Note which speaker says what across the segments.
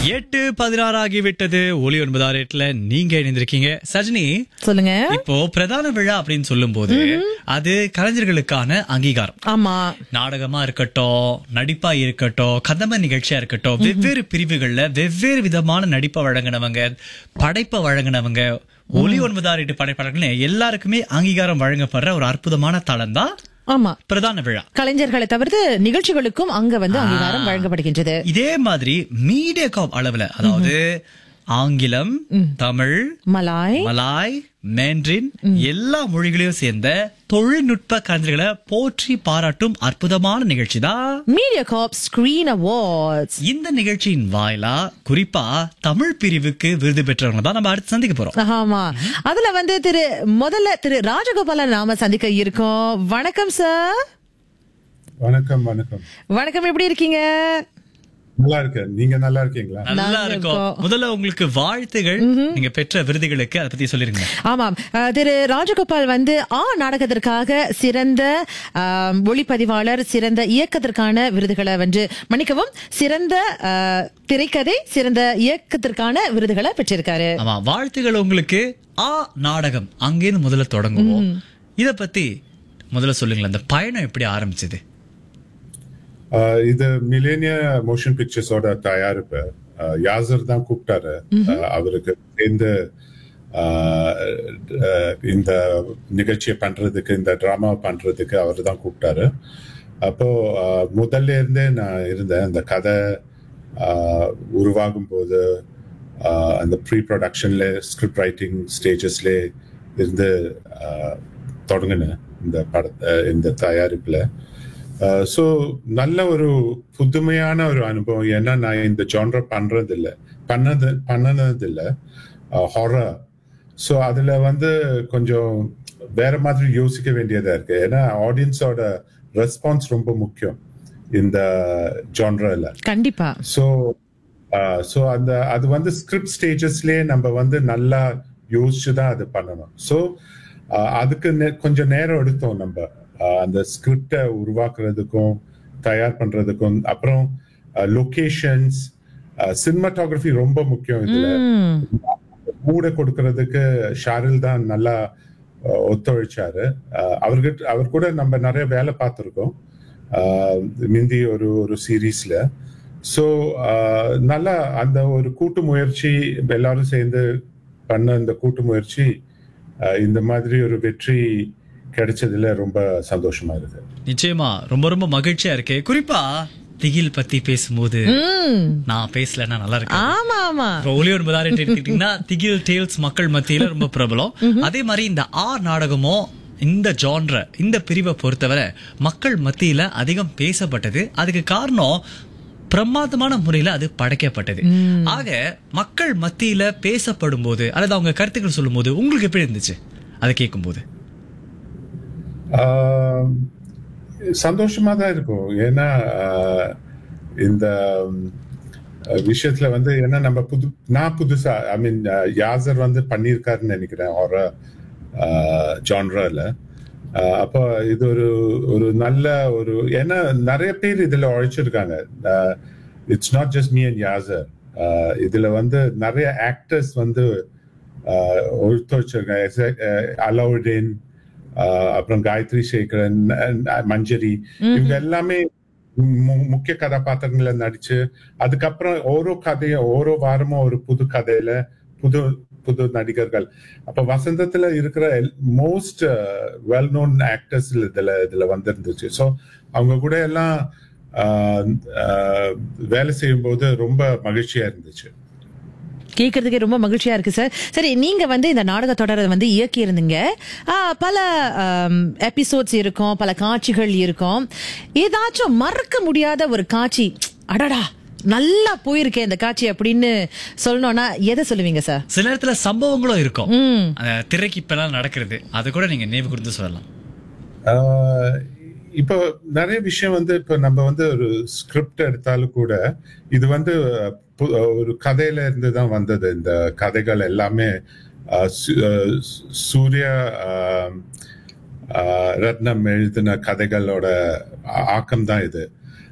Speaker 1: எட்டு பதினாறு ஆகிவிட்டது ஒளி ஒன்பதாம் ரேட்ல நீங்க இணைந்திருக்கீங்க சஜினி
Speaker 2: சொல்லுங்க
Speaker 1: இப்போ பிரதான விழா அப்படின்னு சொல்லும்போது அது கலைஞர்களுக்கான அங்கீகாரம்
Speaker 2: ஆமா
Speaker 1: நாடகமா இருக்கட்டும் நடிப்பா இருக்கட்டும் கதம்ப நிகழ்ச்சியா இருக்கட்டும் வெவ்வேறு பிரிவுகள்ல வெவ்வேறு விதமான நடிப்பை வழங்கினவங்க படைப்பை வழங்கினவங்க ஒளி ஒன்பதாம் ரேட்டு படைப்பாளர்கள்னு எல்லாருக்குமே அங்கீகாரம் வழங்கப்படுற ஒரு அற்புதமான தளம் தான்
Speaker 2: ஆமா
Speaker 1: பிரதான விழா
Speaker 2: கலைஞர்களை தவிர்த்து நிகழ்ச்சிகளுக்கும் அங்க வந்து அங்கீகாரம் வழங்கப்படுகின்றது
Speaker 1: இதே மாதிரி மீடியா காப் அளவுல அதாவது ஆங்கிலம் தமிழ்
Speaker 2: மலாய்
Speaker 1: மலாய் மேண்ட்ரின் எல்லா மொழிகளையும் சேர்ந்த தொழில்நுட்ப கலைஞர்களை போற்றி பாராட்டும் அற்புதமான நிகழ்ச்சி தான்
Speaker 2: மீடியா காப் ஸ்கிரீன் அவார்ட்ஸ்
Speaker 1: இந்த நிகழ்ச்சியின் வாயிலா குறிப்பா தமிழ் பிரிவுக்கு விருது பெற்றவங்க தான் நம்ம அடுத்து சந்திக்க போறோம்
Speaker 2: ஆமா அதுல வந்து திரு முதல்ல திரு ராஜகோபாலன் நாம சந்திக்க இருக்கோம் வணக்கம் சார்
Speaker 3: வணக்கம் வணக்கம்
Speaker 2: வணக்கம் எப்படி இருக்கீங்க
Speaker 3: நல்லா இருக்கேன் நீங்க நல்லா இருக்கீங்களா
Speaker 1: நல்லா
Speaker 2: நல்லா
Speaker 1: இருக்கும்
Speaker 2: இருக்கோம்.
Speaker 1: முதல்ல உங்களுக்கு வாழ்த்துகள் நீங்க பெற்ற விருதுகளுக்கு அதை பத்தி சொல்லிருங்க
Speaker 2: ஆமாம் அஹ், திரு ராஜகோபால் வந்து ஆ நாடகத்திற்காக சிறந்த ஆம், ஒளிப்பதிவாளர் சிறந்த இயக்கத்திற்கான விருதுகளை வந்து மன்னிக்கவும் சிறந்த அஹ், திரைக்கதை சிறந்த இயக்கத்திற்கான விருதுகளை பெற்றிருக்காரு
Speaker 1: ஆமா வாழ்த்துகள் உங்களுக்கு ஆ நாடகம் அங்கேருந்து முதல்ல தொடங்குவோம் இத பத்தி முதல்ல சொல்லுங்களேன் அந்த பயணம் எப்படி ஆரம்பிச்சது
Speaker 3: ஆஹ் இது மிலேனிய மோஷன் பிக்சர்ஸோட தயாரிப்பு ஆஹ் யாசர் தான் கூப்பிட்டாரு ஆஹ் அவருக்கு சேர்ந்து ஆஹ் ஆஹ் இந்த நிகழ்ச்சியை பண்றதுக்கு இந்த டிராமா பண்றதுக்கு அவர் தான் கூப்பிட்டாரு அப்போ ஆஹ் முதல்ல இருந்தே நான் இருந்தேன் அந்த கதை ஆஹ் உருவாகும் போது ஆஹ் அந்த ப்ரீ ப்ரொடக்ஷன்ல ஸ்கிரிப்ட் ரைட்டிங் ஸ்டேஜஸ்ல இருந்து ஆஹ் தொடங்கினேன் இந்த பட ஆஹ் இந்த தயாரிப்புல ஸோ நல்ல ஒரு புதுமையான ஒரு அனுபவம் ஏன்னா நான் இந்த ஜான்ர பண்றது இல்லை பண்ணது பண்ணனது இல்லை ஹாரர் ஸோ அதுல வந்து கொஞ்சம் வேற மாதிரி யோசிக்க வேண்டியதா இருக்கு ஏன்னா ஆடியன்ஸோட ரெஸ்பான்ஸ் ரொம்ப முக்கியம் இந்த ஜான்ரில்
Speaker 2: கண்டிப்பா
Speaker 3: ஸோ ஸோ அந்த அது வந்து ஸ்கிரிப்ட் ஸ்டேஜஸ்லேயே நம்ம வந்து நல்லா யோசிச்சு தான் அது பண்ணணும் ஸோ அதுக்கு நே- கொஞ்சம் நேரம் எடுத்தோம் நம்ம ஆஹ் அந்த ஸ்கிரிப்டை உருவாக்குறதுக்கும் தயார் பண்றதுக்கும் அப்புறம் லொகேஷன்ஸ் சினிமாட்டோகிராஃபி ரொம்ப முக்கியம் இதுல
Speaker 2: ம்,
Speaker 3: மூட கொடுக்கறதுக்கு ஷாரில் தான் நல்லா அஹ், ஒத்துழைச்சாரு அஹ், அவர்கிட்ட அவர் கூட நம்ம நிறைய வேலை பார்த்துருக்கோம் அஹ், மிந்தி ஒரு ஒரு சீரீஸ்ல ஸோ நல்லா அந்த ஒரு கூட்டு முயற்சி எல்லாரும் சேர்ந்து பண்ண இந்த கூட்டு முயற்சி அஹ், இந்த மாதிரி ஒரு வெற்றி கிடைச்சதுல ரொம்ப சந்தோஷமா இருக்கு
Speaker 1: நிச்சயமா ரொம்ப ரொம்ப மகிழ்ச்சியா இருக்கு குறிப்பா திகில் பத்தி பேசும்போது
Speaker 2: ம்,
Speaker 1: நான் பேசலன்னா நல்லா இருக்கு
Speaker 2: ஆமா ஆமா
Speaker 1: இப்போ ஒளி ஒன்பதாயிரம் எடுத்துக்கிட்டீங்கன்னா திகில் டேல்ஸ் மக்கள் மத்தியில ரொம்ப பிரபலம் அதே மாதிரி இந்த ஆர் நாடகமோ இந்த ஜான்ர இந்த பிரிவை பொறுத்தவரை மக்கள் மத்தியில அதிகம் பேசப்பட்டது அதுக்கு காரணம் பிரமாதமான முறையில அது படைக்கப்பட்டது ஆக மக்கள் மத்தியில பேசப்படும் போது அல்லது அவங்க கருத்துக்கள் சொல்லும் போது உங்களுக்கு எப்படி இருந்துச்சு அதை கேட்கும் போது
Speaker 3: ஆஹ் சந்தோஷமா தான் இருக்கும் ஏன்னா ஆஹ் இந்த ம், விஷயத்துல வந்து ஏன்னா நம்ம புது நான் புதுசா ஐ மீன் யாசர் வந்து பண்ணியிருக்காருன்னு நினைக்கிறேன் ஒரு ஜான்ரால அப்போ இது ஒரு ஒரு நல்ல ஒரு ஏன்னா நிறைய பேர் இதுல உழைச்சிருக்காங்க it's not just me and Yasser இதுல வந்து நிறைய ஆக்டர்ஸ் வந்து ஒத்துழைச்சிருக்காங்க அலவுடீன் ஆஹ் அப்புறம் காயத்ரி சேகரன் அஹ் மஞ்சரி இவங்க எல்லாமே மு- முக்கிய கதாபாத்திரங்கள நடிச்சு அதுக்கப்புறம் ஓரோ கதையும் ஓரோ வாரமும் ஒரு புது கதையில புது புது நடிகர்கள் அப்ப வசந்தத்துல இருக்கிற மோஸ்ட் வெல் நோன் ஆக்டர்ஸ் இதுல இதுல வந்திருந்துச்சு ஸோ அவங்க கூட எல்லாம் ஆஹ் ஆஹ் வேலை செய்யும்போது ரொம்ப மகிழ்ச்சியா இருந்துச்சு
Speaker 2: கேட்கறதுக்கே ரொம்ப மகிழ்ச்சியா இருக்கு சார் சரி நீங்க வந்து இந்த நாடக தொடரை வந்து இயக்கி இருந்தீங்க ஆ, பல எபிசோட்ஸ் இருக்கும் பல காட்சிகள் இருக்கும் ஏதாச்சும் மறக்க முடியாத ஒரு காட்சி அடடா நல்லா போயிருக்கேன் இந்த காட்சி அப்படின்னு சொல்லணும்னா எதை சொல்லுவீங்க சார்
Speaker 1: சில நேரத்துல சம்பவங்களும் இருக்கும்
Speaker 2: ம்
Speaker 1: அந்த திரைக்கு இப்பெல்லாம் நடக்கிறது அது கூட நீங்க நினைவு கொடுத்து சொல்லலாம்
Speaker 3: ஆஹ் இப்போ நிறைய விஷயம் வந்து இப்போ நம்ம வந்து ஒரு ஸ்கிரிப்ட் எடுத்தாலும் கூட இது வந்து பு- ஒரு கதையில இருந்து தான் வந்தது இந்த கதைகள் எல்லாமே ஆஹ் சு- ஆஹ் சூர்யா ஆஹ் ஆஹ் ரத்னம் எழுதின கதைகளோட ஆக்கம் தான் இது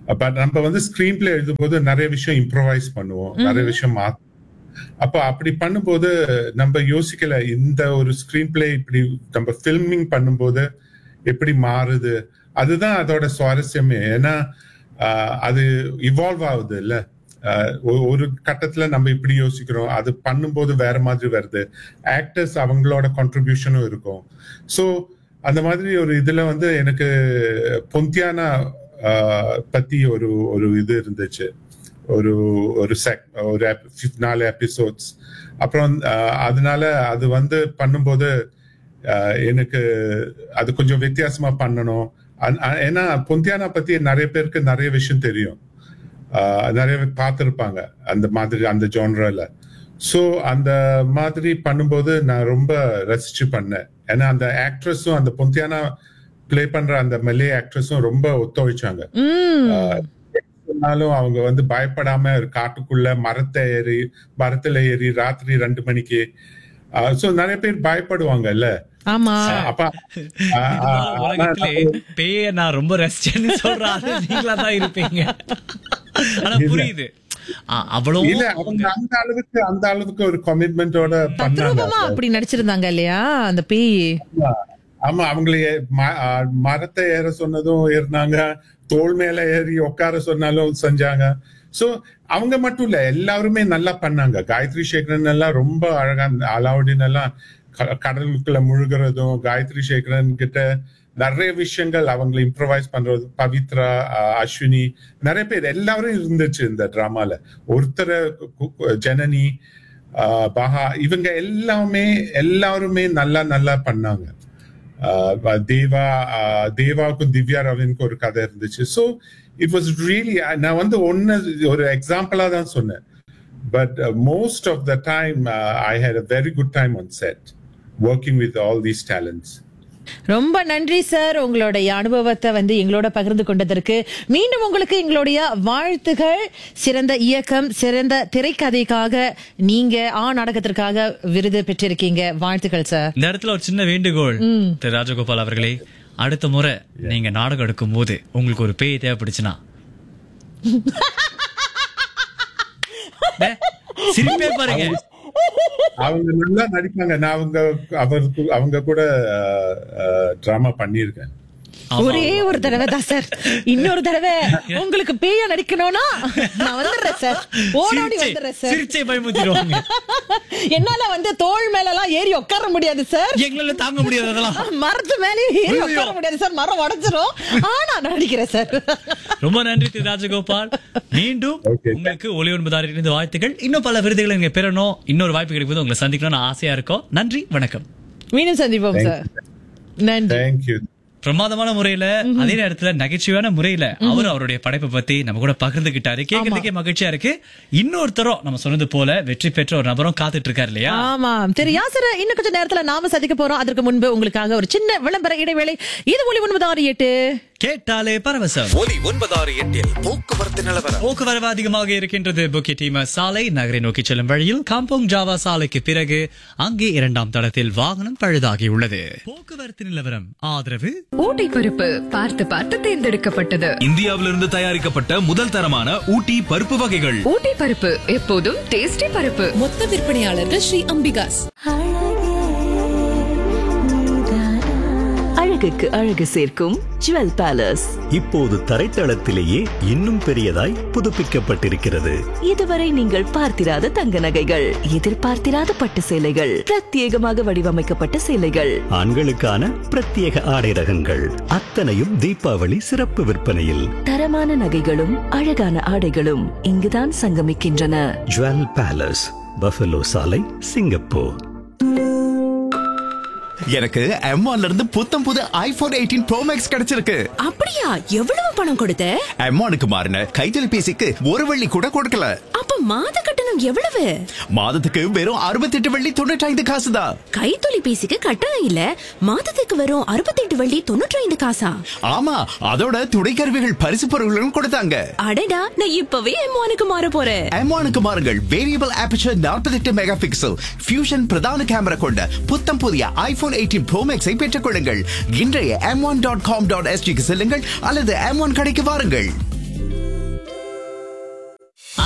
Speaker 3: பட் நம்ம வந்து ஸ்கிரீன் பிளே எழுதும்போது நிறைய விஷயம் இம்ப்ரோவைஸ் பண்ணுவோம் நிறைய விஷயம் மாத்த அப்ப அப்படி பண்ணும்போது நம்ம யோசிக்கல இந்த ஒரு ஸ்கிரீன் பிளே இப்படி நம்ம ஃபில்மிங் பண்ணும்போது எப்படி மாறுது அதுதான் அதோட சுவாரஸ்யமே ஏன்னா ஆஹ், அது இவால்வ் ஆகுது இல்ல ஆஹ், ஒ- ஒரு கட்டத்துல நம்ம இப்படி யோசிக்கிறோம் அது பண்ணும்போது வேற மாதிரி வருது ஆக்டர்ஸ் அவங்களோட கான்ட்ரிபியூஷனும் இருக்கும் ஸோ அந்த மாதிரி ஒரு இதுல வந்து எனக்கு பொந்தியானா ஆஹ், பத்தி ஒரு ஒரு இது இருந்துச்சு ஒரு ஒரு செக் ஒரு ep- நாலு எபிசோட்ஸ் அப்புறம் ஆஹ், அதனால அது வந்து பண்ணும்போது ஆஹ், எனக்கு அது கொஞ்சம் வித்தியாசமா பண்ணணும் அ- அ- ஏன்னா பொந்தியானா பத்தி நிறைய பேருக்கு நிறைய விஷயம் தெரியும் ஆஹ், நிறைய பேர் பார்த்துருப்பாங்க அந்த மாதிரி அந்த ஜான்ரால ஸோ அந்த மாதிரி பண்ணும்போது நான் ரொம்ப ரசிச்சு பண்ணேன் ஏன்னா அந்த ஆக்ட்ரஸும் அந்த பொந்தியானா ப்ளே பண்ற அந்த மெல்லே ஆக்ட்ரஸும் ரொம்ப ஒத்துழைச்சாங்க
Speaker 2: ம்
Speaker 3: சொன்னாலும் அவங்க வந்து பயப்படாம ஒரு காட்டுக்குள்ள மரத்தை ஏறி மரத்துல ஏறி ராத்திரி ரெண்டு மணிக்கு சோ நிறைய பேர் பயப்படுவாங்கல்ல
Speaker 2: ஆமா
Speaker 3: அப்ப ஆ, ஆ, ஆனா
Speaker 1: உலகத்திலே பேய நான் ரொம்ப ரசிச்சேன்னு சொல்றாரு நீங்களா தான் இருப்பீங்க ஆனா புரியுது ஆ, அவ்வளவு
Speaker 3: இல்ல அவங்க அந்த அளவுக்கு அந்த அளவுக்கு ஒரு கமிட்மெண்டோட பண்ணாங்க
Speaker 2: தத்ரூபமா அப்படி நடிச்சிருந்தாங்க இல்லையா அந்த பேய்
Speaker 3: ஆமா அவங்களை ம- ஆ, மரத்தை ஏற சொன்னதும் ஏறினாங்க தோள் மேல ஏறி உட்கார சொன்னாலும் செஞ்சாங்க சோ அவங்க மட்டும் இல்ல எல்லாருமே நல்லா பண்ணாங்க காயத்ரி சேகரன் எல்லாம் ரொம்ப அழகா இந்த அலாவுதீன் எல்லாம் க- கடலுக்குள்ள முழுகிறதும் காயத்ரி சேகரன் கிட்ட நிறைய விஷயங்கள் அவங்களை இம்ப்ரவைஸ் பண்றது பவித்ரா ஆ, அஸ்வினி நிறைய பேர் எல்லாரும் இருந்துச்சு இந்த டிராமால ஒருத்தர் கு- கு- ஜனனி ஆ, பஹா இவங்க எல்லாமே எல்லாருமே நல்லா நல்லா பண்ணாங்க ஆஹ் தேவா ஆஹ் தேவாவுக்கும் திவ்யா ரவினுக்கும் ஒரு கதை இருந்துச்சு ஸோ இட் வாஸ் ரியலி நான் வந்து ஒன்னு ஒரு எக்ஸாம்பிளா தான் சொன்னேன் but most of the time I had a very good time on set working with all these talents
Speaker 2: ரொம்ப நன்றி சார் உங்களுடைய அனுபவத்தை வந்து எங்களோட பகிர்ந்து கொண்டதற்கு மீண்டும் உங்களுக்கு எங்களுடைய வாழ்த்துகள் சிறந்த இயக்கம் சிறந்த திரைக்கதைக்காக நீங்க ஆ நாடகத்திற்காக விருது பெற்றிருக்கீங்க வாழ்த்துக்கள் சார்
Speaker 1: இந்த இடத்துல ஒரு சின்ன வேண்டுகோள் திரு ராஜகோபால் அவர்களே அடுத்த முறை நீங்க நாடகம் எடுக்கும் போது உங்களுக்கு ஒரு பேய் தேவைப்படுச்சுன்னா டே, சிரிப்பே பாருங்க
Speaker 3: அவங்க நல்லா நடிப்பாங்க நான் அவங்க அவருக்கு அவங்க கூட ட்ராமா பண்ணியிருக்கேன்
Speaker 2: ஒரே ஒரு தடவை தான் சார் இன்னொரு தடவை உங்களுக்கு பேய நடிக்கணும்னா நான் வந்துடுறேன் சார் ஓடோடி
Speaker 1: சிரிச்சே-
Speaker 2: வந்துடுறேன் சார்
Speaker 1: சிரிச்சே பயமுத்திடுவாங்க
Speaker 2: என்னால வந்து தோள் மேல எல்லாம் ஏறி உட்கார முடியாது சார்
Speaker 1: எங்களால தாங்க முடியாது அதெல்லாம்
Speaker 2: மரத்து மேலேயும் ஏறி உட்கார முடியாது சார் மரம் உடைச்சிரும் ஆனா நான் நடிக்கிறேன் சார்
Speaker 1: ரொம்ப நன்றி திரு ராஜகோபால் மீண்டும்
Speaker 3: Okay.
Speaker 1: உங்களுக்கு ஒளி ஒன்பதாயிரம் இருந்து வாழ்த்துக்கள் இன்னும் பல விருதுகளை நீங்க பெறணும் இன்னொரு வாய்ப்பு கிடைக்கும் உங்களை சந்திக்கணும்னு ஆசையா இருக்கோம் நன்றி வணக்கம்
Speaker 2: மீண்டும் சந்திப்போம் சார் நன்றி
Speaker 3: தேங்க்யூ
Speaker 1: பிரமாதமான முறையில அதே நேரத்துல நகைச்சுவையான முறையில அவர் அவருடைய படைப்பை பத்தி நம்ம கூட பகிர்ந்துகிட்டாரு கேட்கறதுக்கே மகிழ்ச்சியா இருக்கு இன்னொருத்தரும் நம்ம சொன்னது போல வெற்றி பெற்ற ஒரு நபரும் காத்துட்டு இருக்காரு இல்லையா
Speaker 2: ஆமா சரி யாசர இன்னும் கொஞ்ச நேரத்துல நாம சந்திக்க போறோம் அதற்கு முன்பு உங்களுக்காக ஒரு சின்ன விளம்பர இடைவேளை இது ஒளி ஒன்பது ஆறு எட்டு
Speaker 1: கேட்டாலே பரவசம்
Speaker 4: ஒலி ஒன்பதாறு எட்டில் போக்குவரத்து நிலவரம்
Speaker 1: போக்குவரவு அதிகமாக இருக்கின்றது புக்கி டீம சாலை நகரை நோக்கி செல்லும் வழியில் காம்போங் ஜாவா சாலைக்கு பிறகு அங்கே இரண்டாம் தளத்தில் வாகனம் பழுதாகியுள்ளது போக்குவரத்து நிலவரம் ஆதரவு
Speaker 5: ஊட்டி பருப்பு பார்த்து பார்த்து தேர்ந்தெடுக்கப்பட்டது
Speaker 6: இந்தியாவிலிருந்து தயாரிக்கப்பட்ட முதல் தரமான ஊட்டி பருப்பு வகைகள்
Speaker 5: ஊட்டி பருப்பு எப்போதும் டேஸ்டி பருப்பு
Speaker 7: மொத்த விற்பனையாளர்கள் ஸ்ரீ அம்பிகாஸ்
Speaker 8: அழகுக்கு அழகு சேர்க்கும் ஜுவல் பேலஸ்
Speaker 9: இப்போது தரைத்தளத்திலேயே இன்னும் பெரியதாய் புதுப்பிக்கப்பட்டிருக்கிறது
Speaker 8: இதுவரை நீங்கள் பார்த்திராத தங்க நகைகள் எதிர்பார்த்திராத பட்டு சேலைகள் பிரத்யேகமாக வடிவமைக்கப்பட்ட சேலைகள்
Speaker 9: ஆண்களுக்கான பிரத்யேக ஆடை ரகங்கள் அத்தனையும் தீபாவளி சிறப்பு விற்பனையில்
Speaker 8: தரமான நகைகளும் அழகான ஆடைகளும் இங்குதான் சங்கமிக்கின்றன
Speaker 9: ஜுவல் பேலஸ் பஃபலோ சாலை சிங்கப்பூர்
Speaker 4: எனக்கு M1 ல இருந்து புத்தம் புது ஐபோன் எயிட்டீன் ப்ரோ மேக்ஸ் கிடைச்சிருக்கு
Speaker 7: அப்படியா எவ்வளவு பணம் கொடுத்த
Speaker 4: M1க்கு மாறின கைத்தொலைபேசிக்கு ஒரு வெள்ளி கூட கொடுக்கல
Speaker 7: அப்ப மாத கட்டணம் எவ்வளவு
Speaker 4: மாதத்துக்கு வெறும் அறுபத்தெட்டு வெள்ளி தொண்ணூற்றி ஐந்து காசு தான்
Speaker 7: கைத்தொலைபேசிக்கு கட்டணம் இல்ல மாதத்துக்கு வரும் அறுபத்தெட்டு வள்ளி தொண்ணூற்றி ஐந்து காசா
Speaker 4: ஆமா அதோட துணைக்கருவிகள் பரிசு பொருள்களும் கொடுத்தாங்க
Speaker 7: அடடா நான் இப்பவே எம்மானுக்கு மாற போறேன்
Speaker 4: M1க்கு மாறுங்கள் variable aperture 48 mega pixel fusion பிரதான கேமரா கொண்ட புத்தம் புதிய ஐபோன் எயிட்டீன் ப்ரோ மேக்ஸை பெற்றுக் கொள்ளுங்கள் இன்றைய M one dot com dot எஸ்டிக்கு செல்லுங்கள் அல்லது எம் ஒன் கடைக்கு வாருங்கள்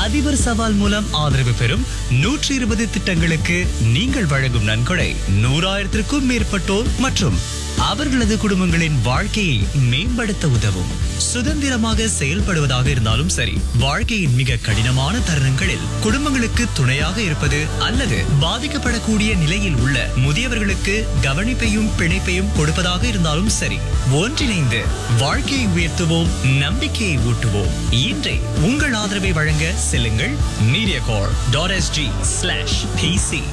Speaker 1: அதிபர் சவால் மூலம் ஆதரவு பெறும் நூற்றி இருபது திட்டங்களுக்கு நீங்கள் வழங்கும் நன்கொடை நூறாயிரத்திற்கும் மேற்பட்டோர் மற்றும் அவர்களது குடும்பங்களின் வாழ்க்கையை மேம்படுத்த உதவும் சுதந்திரமாக செயல்படுவதாக இருந்தாலும் சரி வாழ்க்கையின் மிக கடினமான தருணங்களில் குடும்பங்களுக்கு துணையாக இருப்பது அல்லது பாதிக்கப்படக்கூடிய நிலையில் உள்ள முதியவர்களுக்கு கவனிப்பையும் பிணைப்பையும் கொடுப்பதாக இருந்தாலும் சரி ஒன்றிணைந்து வாழ்க்கையை உயர்த்துவோம் நம்பிக்கையை ஊட்டுவோம் இன்றை உங்கள் ஆதரவை வழங்க செல்லுங்கள் media corp dot S G slash P C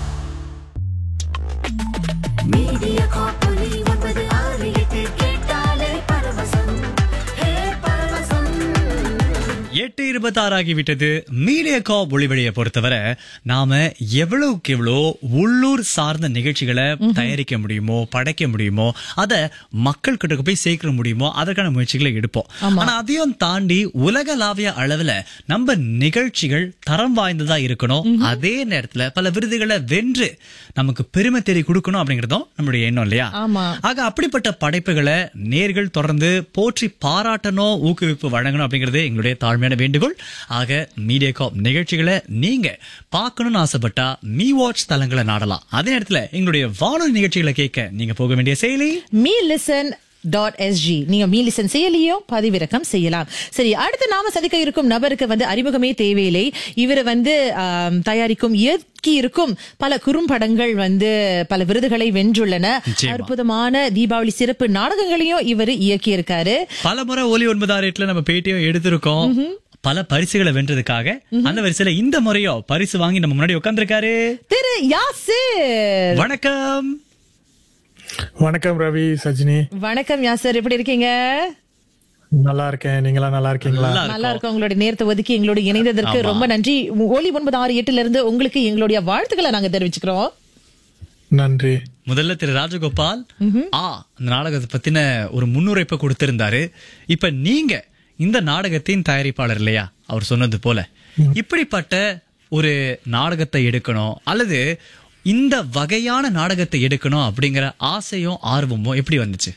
Speaker 10: media காப்பொலி ஒன்பது ஆறு எட்டு கேட்டாலே பரவசம் ஹே பரவசம்
Speaker 1: எட்டு இருபத்தாறு ஆகிவிட்டது மீடியாகா ஒளிவழியை பொறுத்தவரை நாம எவ்வளவுக்கு எவ்வளோ உள்ளூர் சார்ந்த நிகழ்ச்சிகளை தயாரிக்க முடியுமோ படைக்க முடியுமோ அதை மக்கள் கிட்ட போய் சேர்க்க முடியுமோ அதற்கான முயற்சிகளை எடுப்போம் ஆனா அதையும் தாண்டி உலகளாவிய அளவுல நம்ம நிகழ்ச்சிகள் தரம் வாய்ந்ததா இருக்கணும் அதே நேரத்துல பல விருதுகளை வென்று நமக்கு பெருமை தேடி கொடுக்கணும் அப்படிங்கறதும் நம்மளுடைய எண்ணம் இல்லையா
Speaker 2: ஆமா.
Speaker 1: ஆக அப்படிப்பட்ட படைப்புகளை நேர்கள் தொடர்ந்து போற்றி பாராட்டணும் ஊக்குவிப்பு வழங்கணும் அப்படிங்கிறது எங்களுடைய தாழ்மையான வேண்டுகோள் ஆக மீடியா காப் நிகழ்ச்சிகளை நீங்க பார்க்கணும்னு ஆசைப்பட்டா மீ வாட்ச் தளங்களை நாடலாம் அதே நேரத்துல எங்களுடைய வானொலி நிகழ்ச்சிகளை கேட்க நீங்க போக வேண்டிய செயலி
Speaker 2: மீ லிசன் டாட் எஸ்ஜி நீங்க மீ லிசன் செயலியோ பதிவிறக்கம் செய்யலாம் சரி அடுத்து நாம சந்திக்க இருக்கும் நபருக்கு வந்து அறிமுகமே தேவையில்லை இவர் வந்து ஆம், தயாரிக்கும் இயற்கி இருக்கும் பல குறும்படங்கள் வந்து பல விருதுகளை வென்றுள்ளன
Speaker 1: நிச்சயமா.
Speaker 2: அற்புதமான தீபாவளி சிறப்பு நாடகங்களையும் இவர் இயக்கி இருக்காரு
Speaker 1: பல முறை ஒலி ஒன்பதாம் ரேட்ல நம்ம பேட்டியும் எடுத்திருக்கோம் பல பரிசுகளை வென்றதுக்காக அந்த வரிசையில இந்த முறையோ பரிசு வாங்கி நம்ம முன்னாடி உட்கார்ந்திருக்காரு
Speaker 2: திரு யாசிர்
Speaker 1: வணக்கம்
Speaker 11: வணக்கம் ரவி சஜினி
Speaker 2: வணக்கம் யாசர் எப்படி இருக்கீங்க
Speaker 11: நல்லா இருக்கேன் நீங்களா நல்லா இருக்கீங்களா
Speaker 1: நல்லா
Speaker 2: நல்லா இருக்கும் உங்களுடைய நேரத்தை ஒதுக்கி எங்களோட இணைந்ததற்கு
Speaker 1: ஆமா.
Speaker 2: ரொம்ப நன்றி ஒலி ஒன்பது ஆறு எட்டுல இருந்து உங்களுக்கு எங்களுடைய வாழ்த்துக்களை நாங்க தெரிவிச்சுக்கிறோம்
Speaker 11: நன்றி
Speaker 1: முதல்ல திரு ராஜகோபால் ஆ அந்த நாடகத்தை பத்தின ஒரு முன்னுரைப்பை கொடுத்திருந்தாரு இப்ப நீங்க இந்த நாடகத்தின் தயாரிப்பாளர் இல்லையா அவர் சொன்னது போல இப்படிப்பட்ட ஒரு நாடகத்தை எடுக்கணும் அல்லது இந்த வகையான நாடகத்தை எடுக்கணும் அப்படிங்கிற ஆசையும் ஆர்வமும் எப்படி வந்துச்சு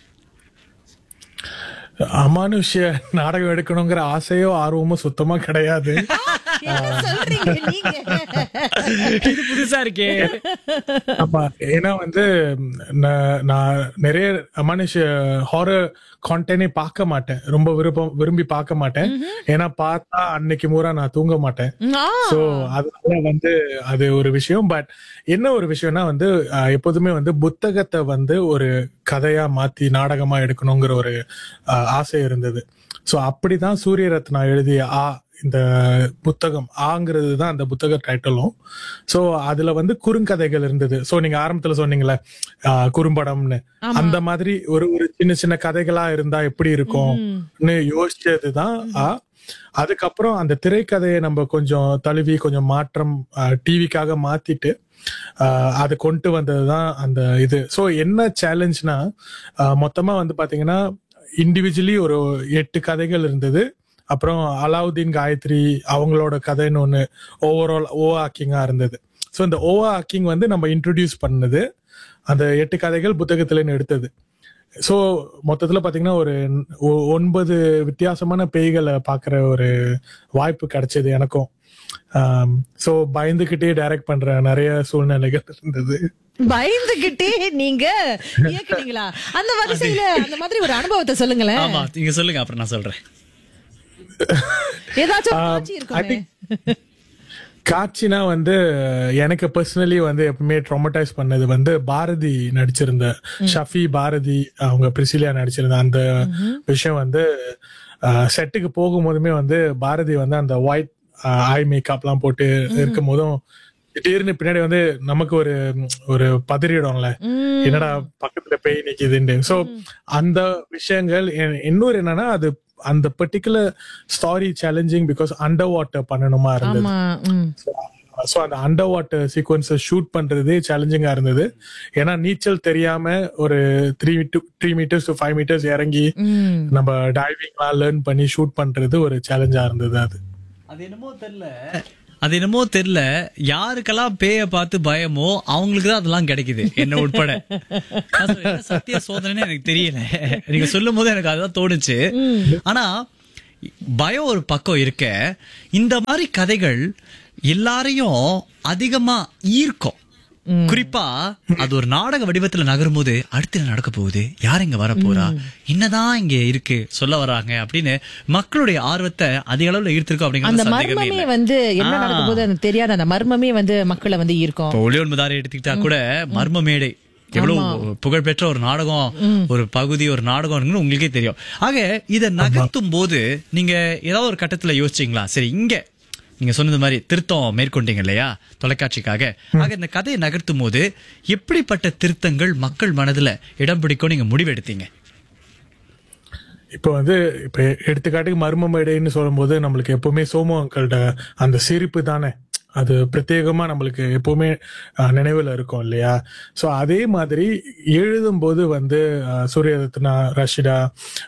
Speaker 11: அமானுஷ்ய நாடகம் எடுக்கணுங்கிற ஆசையோ ஆர்வமோ சுத்தமா கிடையாது
Speaker 2: என்ன சொல்றீங்க நீங்க
Speaker 1: இது புதுசா இருக்கே
Speaker 11: ஆமா ஏன்னா வந்து நான் நான் நிறைய அமானுஷ்ய ஹாரர் கான்டென்டே பார்க்க மாட்டேன் ரொம்ப விருப்பம் விரும்பி பார்க்க மாட்டேன் ஏன்னா பார்த்தா அன்னைக்கு பூரா நான் தூங்க மாட்டேன்
Speaker 2: ஆ,
Speaker 11: சோ அதனால வந்து அது ஒரு விஷயம் பட் என்ன ஒரு விஷயம்னா வந்து அஹ், எப்போதுமே வந்து புத்தகத்தை வந்து ஒரு கதையா மாத்தி நாடகமா எடுக்கணுங்கிற ஒரு அஹ், ஆசை இருந்தது சோ அப்படிதான் சூரிய ரத்னா எழுதிய ஆ இந்த புத்தகம் ஆங்கிறது தான் அந்த புத்தக டைட்டிலும் சோ அதுல வந்து குறுங்கதைகள் இருந்தது சோ நீங்க ஆரம்பத்துல சொன்னீங்களே அஹ், குறும்படம்னு அந்த மாதிரி ஒரு ஒரு சின்ன சின்ன கதைகளா இருந்தா எப்படி இருக்கும்னு யோசிச்சதுதான் ஆ அதுக்கப்புறம் அந்த திரைக்கதையை நம்ம கொஞ்சம் தழுவி கொஞ்சம் மாற்றம் டிவிக்காக மாத்திட்டு ஆஹ் அதை கொண்டு வந்ததுதான் அந்த இது ஸோ என்ன சேலஞ்ச்னா மொத்தமா வந்து பாத்தீங்கன்னா இண்டிவிஜுவலி ஒரு எட்டு கதைகள் இருந்தது அப்புறம் அலாவுதீன் காயத்ரி அவங்களோட கதைன்னு ஒன்று ஓவரால் ஓவா ஆக்கிங்கா இருந்தது ஸோ இந்த ஓவா ஆக்கிங் வந்து நம்ம இன்ட்ரடியூஸ் பண்ணது அந்த எட்டு கதைகள் புத்தகத்துலன்னு எடுத்தது ஸோ மொத்தத்தில் பார்த்தீங்கன்னா ஒரு ஒ- ஒன்பது வித்தியாசமான பேய்களை பார்க்குற ஒரு வாய்ப்பு கிடைச்சது எனக்கும் ஸோ பயந்துக்கிட்டே டைரக்ட் பண்ற நிறைய சூழ்நிலைகள் இருந்தது
Speaker 2: பயந்துகிட்டே நீங்க இயக்குனீங்களா அந்த வரிசையில அந்த மாதிரி ஒரு அனுபவத்தை சொல்லுங்களேன்
Speaker 1: ஆமா நீங்க சொல்லுங்க அப்புறம் நான் சொல்றேன்
Speaker 2: ஏதாச்சும் ஒரு
Speaker 11: Um,
Speaker 2: காட்சி
Speaker 11: I
Speaker 2: இருக்குமே
Speaker 11: think காட்சினா வந்து எனக்கு பர்சனலி வந்து எப்பவுமே ட்ராமடைஸ் பண்ணது வந்து பாரதி நடிச்சிருந்த ஷஃபி பாரதி அவங்க பிரிசிலியா நடிச்சிருந்த அந்த விஷயம் வந்து செட்டுக்கு போகும்போதுமே வந்து பாரதி வந்து அந்த ஒயிட் ஐ மேக்கப்லாம் போட்டு இருக்கும் போதும் திடீர்னு பின்னாடி வந்து நமக்கு ஒரு ம், ஒரு பதறிடும்ல என்னடா பக்கத்துல பேய் நிக்குதுன்னு சோ அந்த விஷயங்கள் எ- இன்னொரு என்னன்னா அது அந்த particular story challenging because under water பண்ணணுமா இருந்தது
Speaker 2: ஆமா ம்.
Speaker 11: சோ அந்த அண்டர் வாட்டர் சீக்வன்ஸ் ஷூட் பண்றதே சேலஞ்சிங்கா இருந்தது ஏன்னா நீச்சல் தெரியாம ஒரு three to three meters to five meters இறங்கி
Speaker 2: ம்.
Speaker 11: நம்ம டைவிங்லாம் லேர்ன் பண்ணி ஷூட் பண்றது ஒரு சேலஞ்சா இருந்தது அது
Speaker 1: அது என்னமோ தெரியல அது என்னமோ தெரியல யாருக்கெல்லாம் பேய பார்த்து பயமோ அவங்களுக்கு தான் அதெல்லாம் கிடைக்குது என்ன உட்பட நான் சொல்றேன், என்ன சத்திய சோதனைன்னு எனக்கு தெரியல நீங்க சொல்லும் போது எனக்கு அதுதான் தோணுச்சு ஆனா பயம் ஒரு பக்கம் இருக்க இந்த மாதிரி கதைகள் எல்லாரையும் அதிகமா ஈர்க்கும் குறிப்பா அது ஒரு நாடக வடிவத்துல நகரும் போது அடுத்து என்ன நடக்க போகுது யார் இங்க வர போறா என்னதான் இங்க இருக்கு சொல்ல வராங்க அப்படின்னு மக்களுடைய ஆர்வத்தை அதிக அளவுல ஈர்த்திருக்கும்
Speaker 2: அந்த
Speaker 1: அப்படிங்கிறது சந்தேகமே
Speaker 2: மர்மமே
Speaker 1: இல்லை
Speaker 2: வந்து என்ன
Speaker 1: ஆ.
Speaker 2: நடக்க போது அந்த தெரியாத அந்த மர்மமே வந்து மக்களை வந்து ஈர்க்கும்
Speaker 1: இப்போ ஒளியோன் முதாரை எடுத்துக்கிட்டா கூட மர்ம மேடை எவ்வளவு புகழ்பெற்ற ஒரு நாடகம் ஒரு பகுதி ஒரு நாடகம்னு உங்களுக்கே தெரியும் ஆக இதை நகர்த்தும் போது நீங்க ஏதாவது ஒரு கட்டத்துல யோசிச்சீங்களா சரி இங்க நீங்க சொன்னது மாதிரி திருத்தம் மேற்கொண்டீங்க இல்லையா தொலைக்காட்சிக்காக ஆக இந்த கதையை நகர்த்தும் போது எப்படிப்பட்ட திருத்தங்கள் மக்கள் மனதுல இடம் பிடிக்கும் நீங்க முடிவெடுத்தீங்க
Speaker 11: இப்போ வந்து இப்போ எடுத்துக்காட்டுக்கு மர்ம மேடைன்னு சொல்லும்போது நம்மளுக்கு எப்பவுமே சோமு அங்கிள்ட அந்த சிரிப்பு தானே அது பிரத்யேகமா நம்மளுக்கு எப்பவுமே அஹ், நினைவுல இருக்கும் இல்லையா ஸோ அதே மாதிரி எழுதும்போது வந்து அஹ், சூரியரத்னா ரஷிதா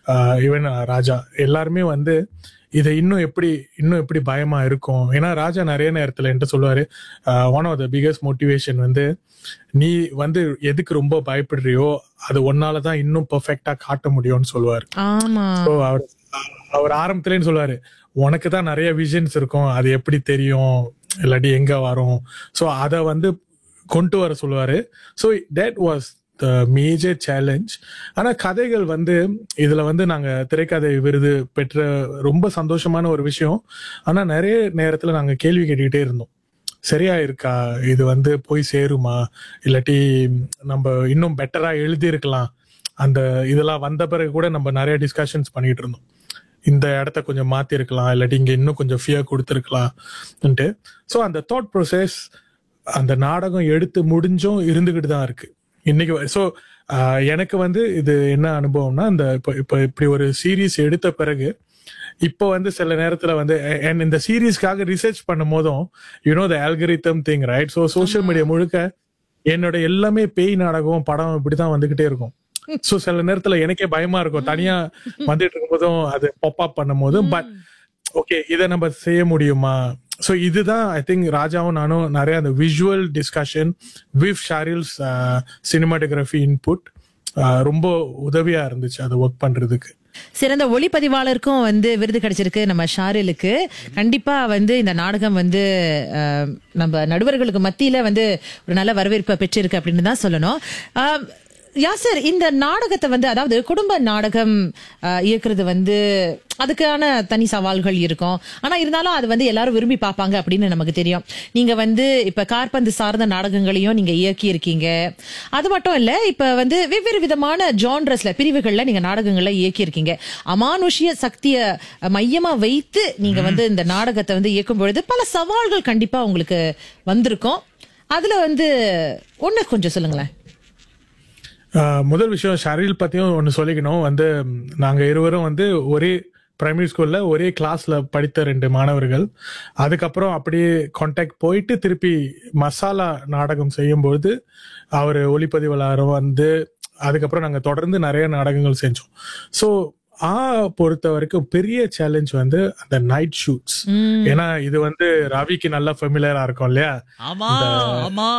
Speaker 11: ஈவன் ராஜா எல்லாருமே வந்து இதை இன்னும் எப்படி இன்னும் எப்படி பயமா இருக்கும் ஏன்னா ராஜா நிறைய நேரத்துல என்கிட்ட சொல்லுவாரு one of the biggest motivation வந்து நீ வந்து எதுக்கு ரொம்ப பயப்படுறியோ அது ஒன்னால தான் இன்னும் பெர்ஃபெக்டா காட்ட முடியும்னு சொல்லுவாரு
Speaker 2: ஆமா
Speaker 11: ஸோ அவர் அவர் ஆரம்பத்துலேன்னு சொல்லுவாரு உனக்கு தான் நிறைய விஷன்ஸ் இருக்கும் அது எப்படி தெரியும் இல்லாட்டி எங்க வரும் ஸோ அதை வந்து கொண்டு வர சொல்லுவாரு so that was the major challenge ஆனா கதைகள் வந்து இதுல வந்து நாங்க திரைக்கதை விருது பெற்ற ரொம்ப சந்தோஷமான ஒரு விஷயம் ஆனா நிறைய நேரத்துல நாங்க கேள்வி கேட்டுக்கிட்டே இருந்தோம் சரியா இருக்கா இது வந்து போய் சேருமா இல்லாட்டி நம்ம இன்னும் பெட்டரா எழுதியிருக்கலாம் அந்த இதெல்லாம் வந்த பிறகு கூட நம்ம நிறைய டிஸ்கஷன்ஸ் பண்ணிட்டு இருந்தோம் இந்த இடத்த கொஞ்சம் மாத்தி இருக்கலாம் இல்லாட்டி இங்க இன்னும் கொஞ்சம் ஃபியர் கொடுத்துருக்கலாம்ட்டு ஸோ அந்த தாட் ப்ரோசஸ் அந்த நாடகம் எடுத்து முடிஞ்சும் இருந்துகிட்டு தான் இருக்கு இன்னைக்கு ஸோ எனக்கு வந்து இது என்ன அனுபவம்னா இந்த இப்போ இப்போ இப்படி ஒரு சீரீஸ் எடுத்த பிறகு இப்போ வந்து சில நேரத்துல வந்து அ- and இந்த சீரீஸ்க்காக ரிசர்ச் பண்ணும் போதும் you know the algorithm thing right so social media முழுக்க என்னோட எல்லாமே பேய் நாடகம் படம் இப்படிதான் வந்துகிட்டே இருக்கும் சோ சில நேரத்துல எனக்கே பயமா இருக்கும் தனியா வந்துட்டு இருக்கும் போதும் அது பாப் அப் பண்ணும் போதும் பட் ஓகே இதை நம்ம செய்ய முடியுமா ஸோ இதுதான் ஐ திங்க் ராஜாவும் நானும் நிறைய அந்த விஷுவல் டிஸ்கஷன் வித் ஷாரில்ஸ் சினிமாட்டோகிராஃபி இன்புட் ரொம்ப உதவியா இருந்துச்சு அதை ஒர்க் பண்றதுக்கு
Speaker 2: சிறந்த ஒளிப்பதிவாளருக்கும் வந்து விருது கிடைச்சிருக்கு நம்ம ஷாரிலுக்கு கண்டிப்பா வந்து இந்த நாடகம் வந்து அஹ், நம்ம நடுவர்களுக்கு மத்தியில வந்து ஒரு நல்ல வரவேற்பை பெற்றிருக்கு அப்படின்னு தான் சொல்லணும் அஹ், யாசர் இந்த நாடகத்தை வந்து அதாவது குடும்ப நாடகம் அஹ், இயக்குறது வந்து அதுக்கான தனி சவால்கள் இருக்கும் ஆனா இருந்தாலும் அது வந்து எல்லாரும் விரும்பி பார்ப்பாங்க அப்படின்னு நமக்கு தெரியும் நீங்க வந்து இப்ப கார்பந்து சார்ந்த நாடகங்களையும் நீங்க இயக்கி இருக்கீங்க அது மட்டும் இல்ல இப்ப வந்து வெவ்வேறு விதமான ஜான்ரஸ்ல பிரிவுகள்ல நீங்க நாடகங்கள்ல இயக்கி இருக்கீங்க அமானுஷ்ய சக்திய மையமா வைத்து நீங்க வந்து இந்த நாடகத்தை வந்து இயக்கும் பொழுது பல சவால்கள் கண்டிப்பா உங்களுக்கு வந்திருக்கும் அதுல வந்து ஒண்ணு கொஞ்சம் சொல்லுங்களேன்
Speaker 11: ஆஹ் முதல் விஷயம் ஷரீல் பத்தியும் ஒன்னு சொல்லிக்கணும் வந்து ம், நாங்க இருவரும் வந்து ஒரே பிரைமரி ஸ்கூல்ல ஒரே கிளாஸ்ல படித்த ரெண்டு மாணவர்கள் அதுக்கப்புறம் அப்படியே கான்டாக்ட் போயிட்டு திருப்பி மசாலா நாடகம் செய்யும்போது அவர் ஒளிப்பதிவாளரும் வந்து அதுக்கப்புறம் நாங்க தொடர்ந்து நிறைய நாடகங்கள் செஞ்சோம் ஸோ ஆ பொறுத்த வரைக்கும் பெரிய சேலஞ்ச் வந்து அந்த நைட் ஷூட்ஸ் ஏன்னா இது வந்து ரவிக்கு நல்லா ஃபெமிலியரா இருக்கும் இல்லையா
Speaker 1: ஆமா ஆமா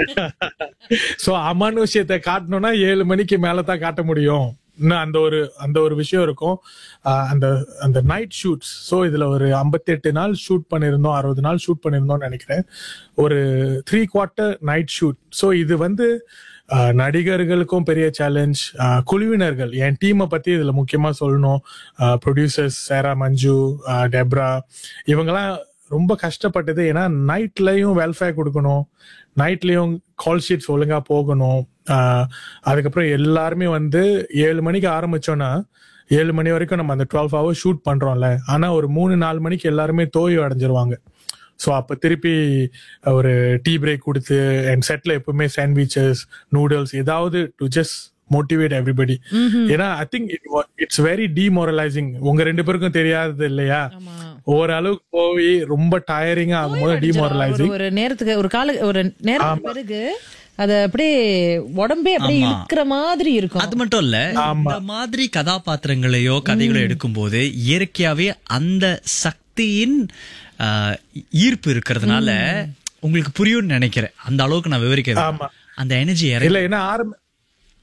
Speaker 11: சோ அமானுஷ்யத்தை காட்டணும்னா ஏழு மணிக்கு மேல தான் காட்ட முடியும் இன்னும் அந்த ஒரு அந்த ஒரு விஷயம் இருக்கும் ஆஹ் அந்த அந்த நைட் ஷூட்ஸ் ஸோ இதுல ஒரு 58 நாள் ஷூட் பண்ணியிருந்தோம் அறுபது நாள் ஷூட் பண்ணியிருந்தோம்னு நினைக்கிறேன் ஒரு three quarter night shoot so இது வந்து ஆஹ் நடிகர்களுக்கும் பெரிய சேலஞ்ச் குழுவினர்கள் என் டீமை பத்தி இதுல முக்கியமா சொல்லணும் ப்ரொடியூசர்ஸ் சேரா மஞ்சு ஆஹ் டெப்ரா இவங்கெல்லாம் ரொம்ப கஷ்டப்பட்டது ஏன்னா நைட்லயும் வெல்ஃபேர் கொடுக்கணும் நைட்லயும் கால் ஷீட்ஸ் ஒழுங்கா போகணும் ஆஹ் அதுக்கப்புறம் எல்லாருமே வந்து ஏழு மணிக்கு ஆரம்பிச்சோம்னா ஏழு மணி வரைக்கும் நம்ம அந்த டுவெல் ஹவர்ஸ் ஷூட் பண்றோம்ல ஆனா ஒரு மூணு நாலு மணிக்கு எல்லாருமே தோய்வு அடைஞ்சிருவாங்க ஸோ அப்போ திருப்பி ஒரு டீ பிரேக் கொடுத்து என் செட்ல எப்பவுமே சாண்ட்விச்சஸ் நூடுல்ஸ் ஏதாவது டு ஜஸ்ட் மோட்டிவேட் எவ்ரிபடி ஏன்னா I think it's very demoralising உங்க ரெண்டு பேருக்கும் தெரியாது இல்லையா ஓரளவுக்கு போய் ரொம்ப டயரிங்கா ஆகும்போது டிமோரலைசிங்
Speaker 2: ஒரு- ஒரு நேரத்துக்கு ஒரு கால ஒரு நேரத்துக்கு பிறகு அது அப்படியே உடம்பே அப்படியே
Speaker 1: ஆமா.
Speaker 2: இழுக்கிற மாதிரி இருக்கும்
Speaker 1: அது மட்டும் இல்ல இந்த மாதிரி கதாபாத்திரங்களையோ கதைகளோ எடுக்கும்போது இயற்கையாவே அந்த சக்தியின் ஆஹ், ஈர்ப்பு இருக்கிறதுனால உங்களுக்கு புரியும்னு நினைக்கிறேன் அந்த அளவுக்கு நான் விவரிக்கிறேன் அந்த எனர்ஜி
Speaker 11: இல்ல ஏன்னா ஆரம்ப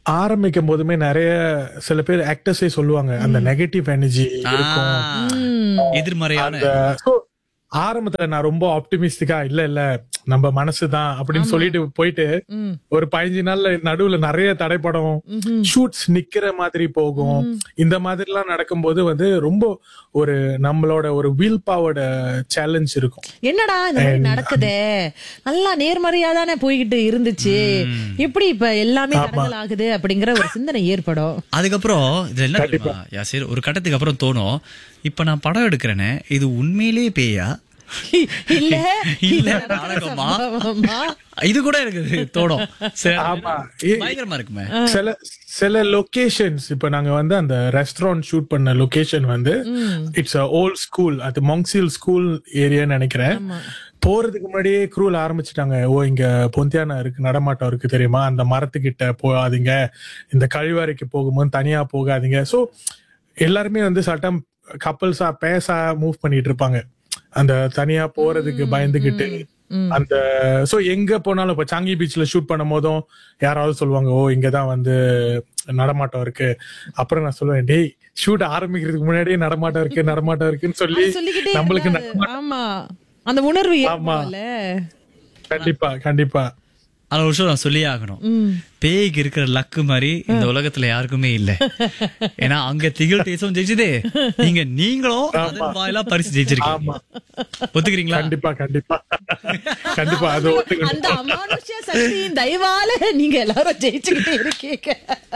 Speaker 11: ஆரம்பிக்கும் போதுமே நிறைய சில பேர் ஆக்டர்ஸே சொல்லுவாங்க அந்த நெகட்டிவ் எனர்ஜி இருக்கும்
Speaker 1: ஆ, எதிர்மறையான
Speaker 11: அந்த so, ஆரம்பத்துல நான் ரொம்ப ஆப்டிமிஸ்டிக்கா இல்ல இல்ல நம்ம மனசுதான் அப்படின்னு சொல்லிட்டு போயிட்டு ஒரு பதினஞ்சு நாள்ல நடுவுல நிறைய தடைப்படும் ஷூட்ஸ் நிக்கிற மாதிரி போகும் இந்த மாதிரி எல்லாம் நடக்கும்போது வந்து ரொம்ப ஒரு நம்மளோட ஒரு வில் பவர்ட சேலஞ்ச் இருக்கும்
Speaker 2: என்னடா இந்த மாதிரி நடக்குதே நல்லா நேர்மறையா தானே போய்கிட்டு இருந்துச்சு எப்படி இப்ப எல்லாமே தடங்கல் ஆகுது அப்படிங்கிற ஒரு சிந்தனை ஏற்படும்
Speaker 1: அதுக்கப்புறம் இது என்ன தெரியுமா யாசிர் ஒரு கட்டத்துக்கு அப்புறம் தோணும் இப்ப நான் படம் எடுக்கிறேனே இது உண்மையிலேயே பேயா
Speaker 2: இல்ல
Speaker 1: இல்ல
Speaker 2: இது நடக்கிற
Speaker 1: நாடகமா
Speaker 2: சம்பவமா?
Speaker 1: இது கூட எனக்கு தோணும் சரி,
Speaker 11: ஆமா. ஏ-
Speaker 1: பயங்கரமா இருக்குமே
Speaker 11: சில சில லொகேஷன்ஸ் இப்ப நாங்க வந்து அந்த ரெஸ்டாரண்ட் ஷூட் பண்ண லொகேஷன் வந்து இட்ஸ் ஓல்ட் ஸ்கூல் அது மொங்சில் ஸ்கூல் ஏரியான்னு நினைக்கிறேன் போறதுக்கு முன்னாடியே க்ரூல் ஆரம்பிச்சிட்டாங்க ஓ இங்க பொந்தியானா இருக்கு நடமாட்டம் இருக்கு தெரியுமா அந்த மரத்துக்கிட்ட போகாதீங்க இந்த கழிவறைக்கு போகும்போது தனியா போகாதீங்க சோ எல்லாருமே வந்து சட்டம் கப்பல்ஸா பேசா மூவ் பண்ணிட்டு இருப்பாங்க அந்த தனியா போறதுக்கு பயந்துகிட்டு அந்த சோ எங்க போனாலும் இப்ப சாங்கி பீச்ல ஷூட் பண்ணும் போதும் யாராவது சொல்லுவாங்க ஓ இங்கதான் வந்து நடமாட்டம் இருக்கு அப்புறம் நான் சொல்லுவேன் டேய் ஷூட் ஆரம்பிக்கிறதுக்கு முன்னாடியே நடமாட்டம் இருக்கு நடமாட்டம் இருக்குன்னு சொல்லி
Speaker 2: அது சொல்லிக்கிட்டே
Speaker 11: நம்மளுக்கு
Speaker 2: இருந்தாரு.
Speaker 11: நடமாட்டம்
Speaker 2: ஆமா அந்த உணர்வு
Speaker 11: ஆமா.
Speaker 2: ஏற்படும்ல.
Speaker 11: கண்டிப்பா கண்டிப்பா
Speaker 1: அது ஒரு விஷயம் நான் சொல்லியே ஆகணும் பேய்க்கு இருக்கிற லக்கு மாதிரி இந்த உலகத்துல யாருக்குமே இல்ல ஏன்னா அங்க திகில் தேசம் ஜெயிச்சதே நீங்க நீங்களும் அதன் வாயிலா பரிசு ஜெயிச்சிருக்கீங்க ஒத்துக்கிறீங்களா
Speaker 11: கண்டிப்பா கண்டிப்பா கண்டிப்பா அது ஒத்துக்கணும்
Speaker 2: அந்த அமானுஷ்ய சக்தியின் தயவால நீங்க எல்லாரும் ஜெயிச்சுக்கிட்டே இருக்கீங்க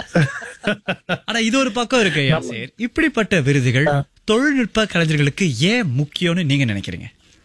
Speaker 1: ஆனா இது ஒரு பக்கம் இருக்கு யாசேர் இப்படிப்பட்ட விருதுகள் தொழில்நுட்ப கலைஞர்களுக்கு ஏன் முக்கியம்னு நீங்க நினைக்கிறீங்க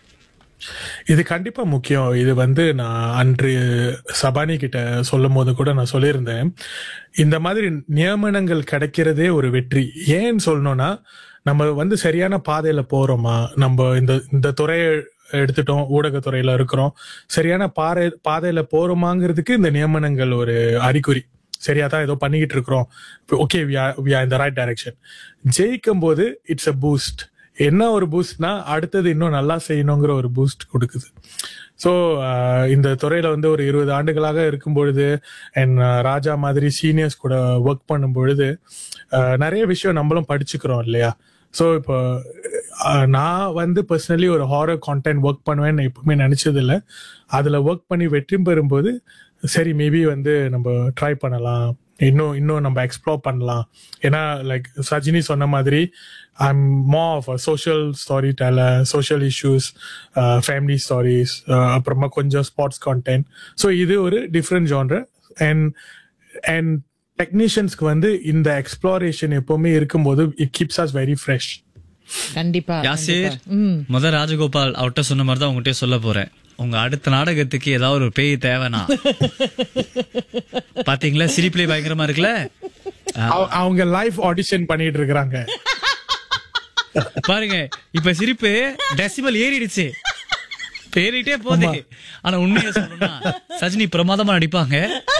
Speaker 11: இது கண்டிப்பா முக்கியம் இது வந்து நான் அன்று சபானி கிட்ட சொல்லும் போது கூட நான் சொல்லியிருந்தேன் இந்த மாதிரி நியமனங்கள் கிடைக்கிறதே ஒரு வெற்றி ஏன்னு சொல்லணும்னா நம்ம வந்து சரியான பாதையில போறோமா நம்ம இந்த இந்த துறையை எடுத்துட்டோம் ஊடகத்துறையில இருக்கிறோம் சரியான பாறை பாதையில போறோமாங்கிறதுக்கு இந்த நியமனங்கள் ஒரு அறிகுறி சரியா தான் ஏதோ பண்ணிக்கிட்டு இருக்கிறோம் ஓகே இந்த ரைட் டைரக்ஷன் ஜெயிக்கும் போது இட்ஸ் அ பூஸ்ட் என்ன ஒரு பூஸ்ட்னா அடுத்தது இன்னும் நல்லா செய்யணுங்கிற ஒரு பூஸ்ட் கொடுக்குது ஸோ இந்த துறையில வந்து ஒரு இருபது ஆண்டுகளாக இருக்கும் பொழுது அண்ட் ராஜா மாதிரி சீனியர்ஸ் கூட ஒர்க் பண்ணும் பொழுது அஹ், நிறைய விஷயம் நம்மளும் படிச்சுக்கிறோம் இல்லையா ஸோ இப்போ அஹ், நான் வந்து பர்சனலி ஒரு ஹாரர் கான்டென்ட் ஒர்க் பண்ணுவேன்னு எப்பவுமே நினைச்சது இல்லை அதுல ஒர்க் பண்ணி வெற்றி பெறும்போது சரி மேபி வந்து நம்ம ட்ரை பண்ணலாம் இன்னும் இன்னும் நம்ம எக்ஸ்ப்ளோர் பண்ணலாம் ஏன்னா லைக் சஜினி சொன்ன மாதிரி I'm more of social story teller social issues family stories அப்புறமா கொஞ்சம் ஸ்பார்ட்ஸ் கான்டென்ட் ஸோ இது ஒரு டிஃப்ரெண்ட் ஜான்ரு அண்ட் அண்ட் டெக்னீஷியன்ஸ்க்கு வந்து இந்த எக்ஸ்ப்ளோரேஷன் எப்பவுமே இருக்கும்போது it keeps us very fresh
Speaker 2: கண்டிப்பா
Speaker 1: யாசேர்
Speaker 2: கண்டிப்பா. ம்.
Speaker 1: முத ராஜகோபால் அவர்கிட்ட சொன்ன மாதிரி தான் உங்ககிட்ட சொல்ல போறேன் உங்க அடுத்த நாடகத்துக்கு ஏதாவது ஒரு பேய் தேவைனா பாத்தீங்களா சிரிப்பிலே பயங்கரமா இருக்குல்ல
Speaker 11: அவங்க லைவ் ஆடிஷன் பண்ணிட்டு இருக்கிறாங்க
Speaker 1: பாருங்க இப்ப சிரிப்பு டெசிமல் ஏறிடுச்சு இப்ப ஏறிட்டே போகுது ஆனா உண்மையை சொல்லணும்னா சஜினி பிரமாதமா நடிப்பாங்க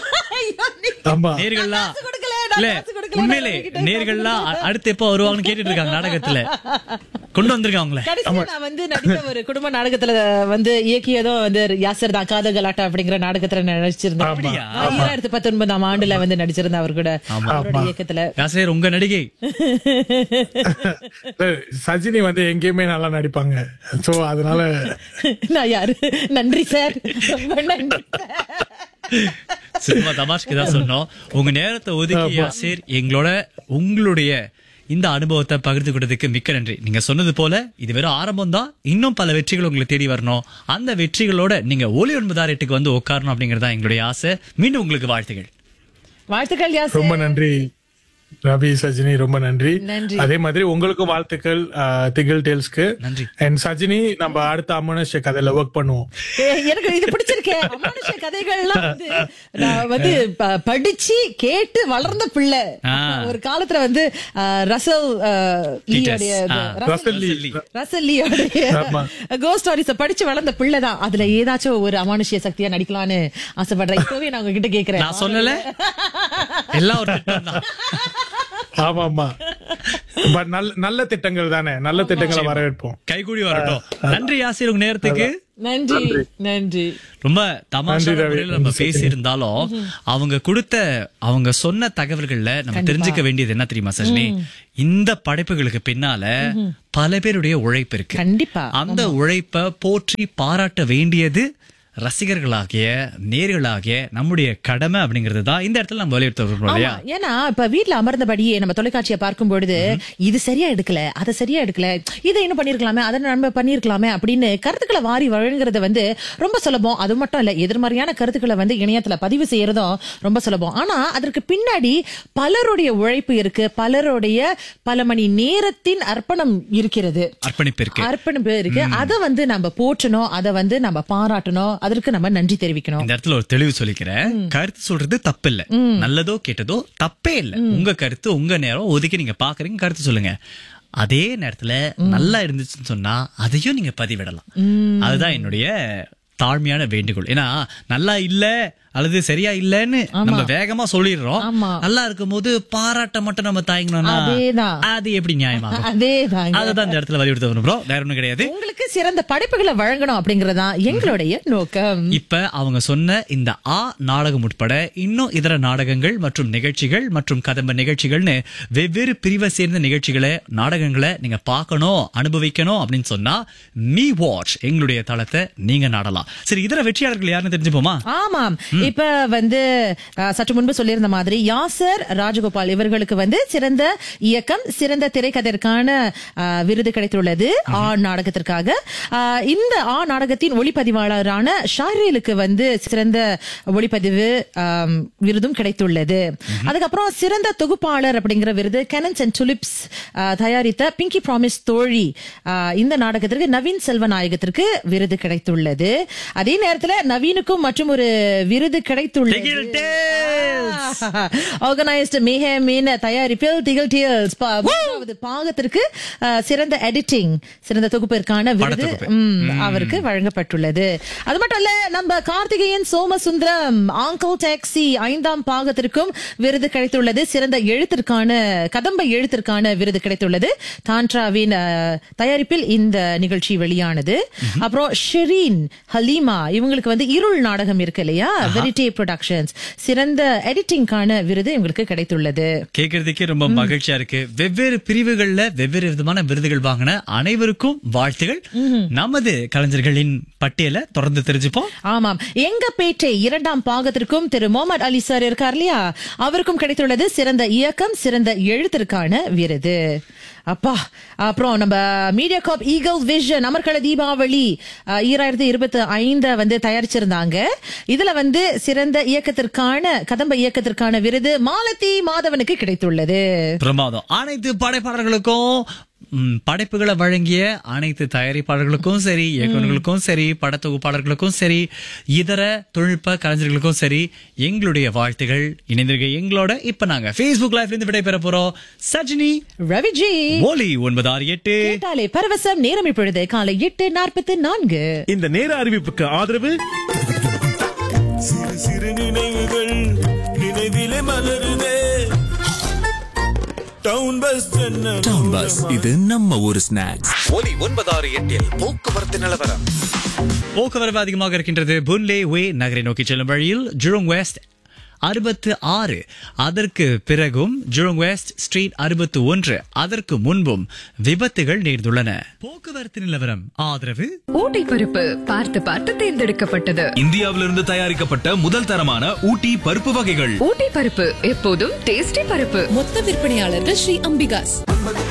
Speaker 11: ஆமா
Speaker 1: நேர்கள்லாம்
Speaker 2: கொடுக்கல, நான்
Speaker 1: இல்ல
Speaker 2: காசு கொடுக்கல,
Speaker 1: உண்மையிலே
Speaker 2: நான் உங்ககிட்ட
Speaker 1: நேர்கள்லாம் அ- அடுத்து எப்ப வருவாங்கன்னு கேட்டுட்டு இருக்காங்க நாடகத்துல கொண்டு வந்திருக்காங்க அவங்கள
Speaker 2: கடைசியா நான் வந்து நடித்த ஒரு குடும்ப நாடகத்துல வந்து இயக்கியதும் வந்து யாசர் தான் காத கலாட்டா அப்படிங்கிற நாடகத்துல நான் நடிச்சிருந்தேன்
Speaker 1: அப்படியா?
Speaker 2: இரண்டாயிரத்தி பத்தொன்பதாம் ஆண்டுல வந்து நடிச்சிருந்தேன் அவர் கூட அவரோட இயக்கத்துல
Speaker 1: யாசேர் உங்க நடிகை
Speaker 11: சஜினி வந்து எங்கேயுமே நல்லா நடிப்பாங்க சோ அதனால
Speaker 2: நான் யாரு நன்றி சார் ரொம்ப நன்றி
Speaker 1: சும்மா தமாஷ்க்கு தான் சொன்னோம் உங்க நேரத்தை ஒதுக்கி யாசேர் எங்களோட உங்களுடைய இந்த அனுபவத்தை பகிர்ந்து கொடுத்ததுக்கு மிக்க நன்றி நீங்க சொன்னது போல இது வெறும் ஆரம்பம் தான் இன்னும் பல வெற்றிகள் உங்களை தேடி வரணும் அந்த வெற்றிகளோட நீங்க ஒளி ஒன்பதாம் ரேட்டுக்கு வந்து உட்காரணும் அப்படிங்கறதா எங்களுடைய ஆசை மீண்டும் உங்களுக்கு வாழ்த்துகள்
Speaker 2: வாழ்த்துக்கள் யாசர்
Speaker 11: ரொம்ப நன்றி ரவி சஜினி ரொம்ப நன்றி
Speaker 2: நன்றி.
Speaker 11: அதே மாதிரி உங்களுக்கும் வாழ்த்துக்கள் அஹ், திகில் டேல்ஸ்க்கு
Speaker 1: நன்றி.
Speaker 11: அண்ட் சஜினி நம்ம அடுத்த அமனுஷ கதையில ஒர்க் பண்ணுவோம்
Speaker 2: ஏ, எனக்கு இது பிடிச்சிருக்கே அமானுஷ கதைகள்லாம் வந்து நான் வந்து ப- படிச்சு கேட்டு வளர்ந்த பிள்ளை
Speaker 1: ஆ.
Speaker 2: ஒரு காலத்துல வந்து அஹ், ரசல் அஹ், லீயோடைய
Speaker 1: ஆ.
Speaker 2: Russell
Speaker 11: Russell Lee.
Speaker 1: Lee.
Speaker 2: Russell லீயோடைய
Speaker 11: ஆமா.
Speaker 2: கோ ஸ்டோரிஸ படிச்சு வளர்ந்த பிள்ளை தான் அதுல ஏதாச்சும் ஒரு அமானுஷ்ய சக்தியா நடிக்கலாம்னு ஆசைப்படுறேன் இப்பவே நான் உங்ககிட்ட கேக்குறேன்
Speaker 1: நான் சொல்லல எல்லாம் ஒரு திட்டம் தான்
Speaker 11: ஆமா ஆமா பட் நல்ல நல்ல திட்டங்கள் தானே நல்ல திட்டங்களை வரவேற்போம்
Speaker 1: கைகூடி வரட்டும் நன்றி யாசிர் உங்க நேரத்துக்கு
Speaker 2: நன்றி நன்றி
Speaker 1: ரொம்ப தமாஷான
Speaker 11: நன்றி, ரவி.
Speaker 1: முறையில நம்ம
Speaker 11: நன்றி,
Speaker 1: பேசி இருந்தாலும் அவங்க கொடுத்த அவங்க சொன்ன தகவல்கள்ல நம்ம
Speaker 2: கண்டிப்பா.
Speaker 1: தெரிஞ்சுக்க வேண்டியது என்ன தெரியுமா சஜினி இந்த படைப்புகளுக்கு பின்னால பல பேருடைய உழைப்பு இருக்கு
Speaker 2: கண்டிப்பா
Speaker 1: அந்த உழைப்பை போற்றி பாராட்ட வேண்டியது ரசிகர்களாகிய நேர்களாகிய நம்முடைய கடமை அப்படிங்கிறது தான் இந்த இடத்துல நம்ம வலியுறுத்த விரும்புறோம் இல்லையா
Speaker 2: ஆமா, ஏன்னா இப்ப வீட்ல அமர்ந்தபடியே நம்ம தொலைக்காட்சியை பார்க்கும் பொழுது இது சரியா எடுக்கல அதை சரியா எடுக்கல இதை இன்னும் பண்ணிருக்கலாமே அதை நம்ம பண்ணிருக்கலாமே அப்படின்னு கருத்துக்களை வாரி வழங்குறது வந்து ரொம்ப சுலபம் அது மட்டும் இல்ல எதிர்மறையான கருத்துக்களை வந்து இணையத்துல பதிவு செய்யறதும் ரொம்ப சுலபம் ஆனா அதற்கு பின்னாடி பலருடைய உழைப்பு இருக்கு பலருடைய பல மணி நேரத்தின் அர்ப்பணம் இருக்கிறது
Speaker 1: அர்ப்பணிப்பு இருக்கு
Speaker 2: அர்ப்பணிப்பு இருக்கு அதை வந்து நம்ம போற்றணும் அதை வந்து நம்ம பாராட்டணும் அதற்கு நம்ம நன்றி தெரிவிக்கணும்
Speaker 1: இந்த இடத்துல ஒரு தெளிவு சொல்லிக்கிறேன் கருத்து சொல்றது தப்பு இல்ல நல்லதோ கெட்டதோ தப்பே இல்ல உங்க கருத்து உங்க நேரம் ஒதுக்கி நீங்க பாக்குறீங்க கருத்து சொல்லுங்க அதே நேரத்துல நல்லா இருந்துச்சுன்னு சொன்னா அதையும் நீங்க பதிவிடலாம் அதுதான் என்னுடைய தாழ்மையான வேண்டுகோள் ஏன்னா நல்லா இல்ல அல்லது சரியா இல்லன்னு நம்ம வேகமா சொல்லிடுறோம்
Speaker 2: ஆமா.
Speaker 1: நல்லா இருக்கும்போது பாராட்ட மட்டும் நம்ம தாயங்கணும்னா
Speaker 2: அதேதான்.
Speaker 1: அது எப்படி நியாயமாகும்
Speaker 2: அதேதாங்க
Speaker 1: அதுதான் இந்த இடத்துல வலியுறுத்த விரும்புறோம் வேற ஒண்ணும் கிடையாது
Speaker 2: உங்களுக்கு சிறந்த படைப்புகளை வழங்கணும் அப்படிங்கறதா எங்களுடைய நோக்கம்
Speaker 1: இப்ப அவங்க சொன்ன இந்த ஆ நாடகம் உட்பட இன்னும் இதர நாடகங்கள் மற்றும் நிகழ்ச்சிகள் மற்றும் கதம்ப நிகழ்ச்சிகள்னு வெவ்வேறு பிரிவை சேர்ந்த நிகழ்ச்சிகளை நாடகங்களை நீங்க பார்க்கணும் அனுபவிக்கணும் அப்படின்னு சொன்னா மீ வாட்ச் எங்களுடைய தளத்தை நீங்க நாடலாம் சரி இதர வெற்றியாளர்கள் யாருன்னு தெரிஞ்சுப்போமா
Speaker 2: ஆமாம் இப்ப வந்து அஹ், சற்று முன்பு சொல்லியிருந்த மாதிரி யாசர் ராஜகோபால் இவர்களுக்கு வந்து சிறந்த இயக்கம் சிறந்த திரைக்கதைக்கான அஹ், விருது கிடைத்துள்ளது ஆ நாடகத்திற்காக அஹ், இந்த ஆ நாடகத்தின் ஒளிப்பதிவாளரான ஷாரேலுக்கு வந்து சிறந்த ஒளிப்பதிவு ஆம், விருதும் கிடைத்துள்ளது அதுக்கப்புறம் சிறந்த தொகுப்பாளர் அப்படிங்கிற விருது கெனன்ஸ் அண்ட் துலிப்ஸ் தயாரித்த பிங்கி ப்ராமிஸ் தோழி அஹ், இந்த நாடகத்திற்கு நவீன் செல்வநாயகத்திற்கு விருது கிடைத்துள்ளது அதே நேரத்துல நவீனுக்கும் மற்றும் ஒரு விருது கிடைத்துள்ளது
Speaker 1: Tigil Tales.
Speaker 2: ஆர்கனைஸ்டு மேஹமின் தயாரிப்பில் திகழ் டியல்ஸ் மூன்றாவது பாகத்திற்கு அஹ், சிறந்த எடிட்டிங் சிறந்த தொகுப்பிற்கான விருது
Speaker 1: படத்தொகுப்பு.
Speaker 2: ம், அவருக்கு வழங்கப்பட்டுள்ளது அது மட்டும் இல்ல நம்ம கார்த்திகேயன் சோமசுந்தரம் ஆங்கிள் டாக்ஸி ஐந்தாம் பாகத்திற்கும் விருது கிடைத்துள்ளது சிறந்த எழுத்திற்கான கதம்ப எழுத்திற்கான விருது கிடைத்துள்ளது தான்ட்ராவின் அஹ், தயாரிப்பில் இந்த நிகழ்ச்சி வெளியானது அப்புறம் ஷெரீன் ஹலீமா இவங்களுக்கு வந்து இருள் நாடகம் இருக்கு இல்லையா வெரிட்டே ப்ரொடக்ஷன்ஸ் சிறந்த எடிட்டிங்கான விருது இவங்களுக்கு கிடைத்துள்ளது
Speaker 1: கேட்கறதுக்கே ரொம்ப மகிழ்ச்சியா இருக்கு வெவ்வேறு பிரிவுகள்ல வெவ்வேறு விதமான விருதுகள் வாங்கின அனைவருக்கும் வாழ்த்துகள் நமது கலைஞர்களின் பட்டியலை தொடர்ந்து தெரிஞ்சுப்போம்
Speaker 2: ஆமாம் எங்க பேட்டை இரண்டாம் பாகத்திற்கும் திரு முகமது அலி சார் இருக்கார் இல்லையா அவருக்கும் கிடைத்துள்ளது சிறந்த இயக்கம் சிறந்த எழுத்திற்கான விருது அப்பா அப்புறம் நம்ம மீடியா காப் ஈகல் விஷன் அமர்கல தீபாவளி அஹ், ஈராயிரத்தி இருபத்தி ஐந்த வந்து தயாரிச்சிருந்தாங்க இதுல வந்து சிறந்த இயக்கத்திற்கான கதம்ப இயக்கத்திற்கான விருது மாலதி மாதவனுக்கு கிடைத்துள்ளது
Speaker 1: பிரமாதம் அனைத்து படைப்பாளர்களுக்கும் ம், படைப்புகளை வழங்கிய அனைத்து தயாரிப்பாளர்களுக்கும் சரி இயக்குநர்களுக்கும் சரி படத்தொகுப்பாளர்களுக்கும் சரி இதர தொழில்நுட்ப கலைஞர்களுக்கும் சரி எங்களுடைய வாழ்த்துகள் இணைந்திருக்க எங்களோட இப்ப நாங்க Facebook லைவ்ல இருந்து விடைபெற போறோம் சஜினி
Speaker 2: ரவிஜி
Speaker 1: ஒலி ஒன்பது ஆறு எட்டு
Speaker 2: கேட்டாலே பரவசம் நேரம் இப்பொழுது காலை எட்டு நாற்பத்தி நான்கு
Speaker 12: இந்த நேர அறிவிப்புக்கு ஆதரவு
Speaker 10: சிறு சிறு நினைவுகள் நினைவிலே மலருதே டவுன் பஸ்
Speaker 13: டவுன் பஸ் இது நம்ம ஊரு ஸ்நாக்ஸ்
Speaker 14: ஒலி ஒன்பதாறு எட்டில் போக்குவரத்து நிலவரம்
Speaker 1: போக்குவரவு அதிகமாக இருக்கின்றது புன்லே வே நகரை நோக்கி செல்லும் வழியில் ஜுரோங் வெஸ்ட் அறுபத்து ஆறு அதற்கு பிறகும் ஜுரோங் வெஸ்ட் ஸ்ட்ரீட் அறுபத்து ஒன்று அதற்கு முன்பும் விபத்துகள் நேர்ந்துள்ளன போக்குவரத்து நிலவரம் ஆதரவு
Speaker 5: ஊட்டி பருப்பு பார்த்து பார்த்து தேர்ந்தெடுக்கப்பட்டது
Speaker 6: இந்தியாவிலிருந்து தயாரிக்கப்பட்ட முதல் தரமான ஊட்டி பருப்பு வகைகள்
Speaker 5: ஊட்டி பருப்பு எப்போதும் டேஸ்டி பருப்பு
Speaker 15: மொத்த விற்பனையாளர்கள் ஸ்ரீ அம்பிகாஸ்